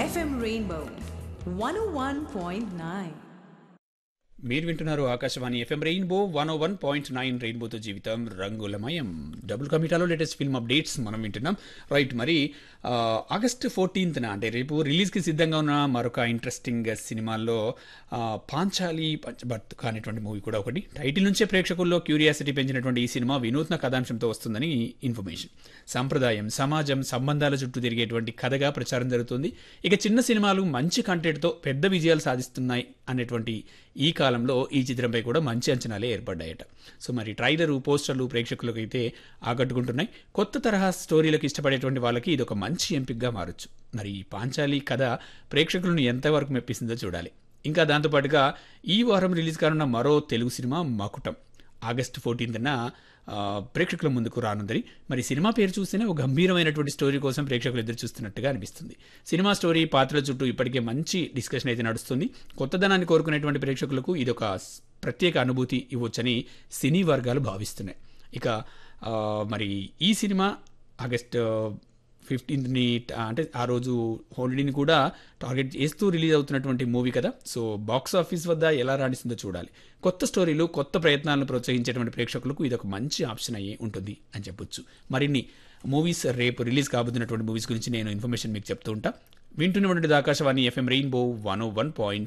FM Rainbow 101.9. మీరు వింటున్నారు Akashvani FM Rainbow one O one point nine రెయిన్బోతో జీవితం రంగులమయం డబుల్ కమిటాలో లేటెస్ట్ ఫిల్మ్ అప్డేట్స్ మనం వింటున్నాం రైట్ మరి ఆ, ఆగస్ట్ ఫోర్టీన్త్న అంటే రేపు రిలీజ్కి సిద్ధంగా ఉన్న మరొక ఇంట్రెస్టింగ్ సినిమాల్లో ఆ, పాంచాలి పంచభర్త్ అనేటువంటి మూవీ కూడా ఒకటి టైటిల్ నుంచే ప్రేక్షకుల్లో క్యూరియాసిటీ పెంచినటువంటి ఈ సినిమా వినూత్న కథాంశంతో వస్తుందని ఇన్ఫర్మేషన్ సంప్రదాయం సమాజం సంబంధాల చుట్టూ తిరిగేటువంటి కథగా ప్రచారం జరుగుతుంది ఇక చిన్న సినిమాలు మంచి కంటెంట్తో పెద్ద విజయాలు సాధిస్తున్నాయి అనేటువంటి ఈ కాలంలో ఈ చిత్రంపై కూడా మంచి అంచనాలే ఏర్పడ్డాయట సో మరి ట్రైలరు పోస్టర్లు ప్రేక్షకులకు అయితే ఆకట్టుకుంటున్నాయి కొత్త తరహా స్టోరీలకు ఇష్టపడేటువంటి వాళ్ళకి ఇది ఒక మంచి ఎంపికగా మారొచ్చు మరి ఈ పాంచాలి కథ ప్రేక్షకులను ఎంతవరకు మెప్పిస్తుందో చూడాలి ఇంకా దాంతోపాటుగా ఈ వారం రిలీజ్ కానున్న మరో తెలుగు సినిమా మకుటం ఆగస్టు ఫోర్టీన్త్న ప్రేక్షకుల ముందుకు రానుందని మరి సినిమా పేరు చూస్తేనే ఒక గంభీరమైనటువంటి స్టోరీ కోసం ప్రేక్షకులు ఎదురు చూస్తున్నట్టుగా అనిపిస్తుంది సినిమా స్టోరీ పాత్రల చుట్టూ ఇప్పటికే మంచి డిస్కషన్ అయితే నడుస్తుంది కొత్తదనాన్ని కోరుకునేటువంటి ప్రేక్షకులకు ఇది ఒక స్- ప్రత్యేక అనుభూతి ఇవ్వొచ్చని సినీ వర్గాలు భావిస్తున్నాయి ఇక ఆ, మరి ఈ సినిమా ఆగస్ట్ ఫిఫ్టీన్త్ని అంటే ఆ రోజు హోలిడేని కూడా టార్గెట్ చేస్తూ రిలీజ్ అవుతున్నటువంటి మూవీ కదా సో బాక్స్ ఆఫీస్ వద్ద ఎలా రాణిస్తుందో చూడాలి కొత్త స్టోరీలు కొత్త ప్రయత్నాలను ప్రోత్సహించేటువంటి ప్రేక్షకులకు ఇది ఒక మంచి ఆప్షన్ అయ్యి ఉంటుంది అని చెప్పొచ్చు మరిన్ని మూవీస్ రేపు రిలీజ్ కాబోతున్నటువంటి మూవీస్ గురించి నేను ఇన్ఫర్మేషన్ మీకు చెప్తూ ఉంటా వింటున్నటువంటి Akashvani FM Rainbow one O one point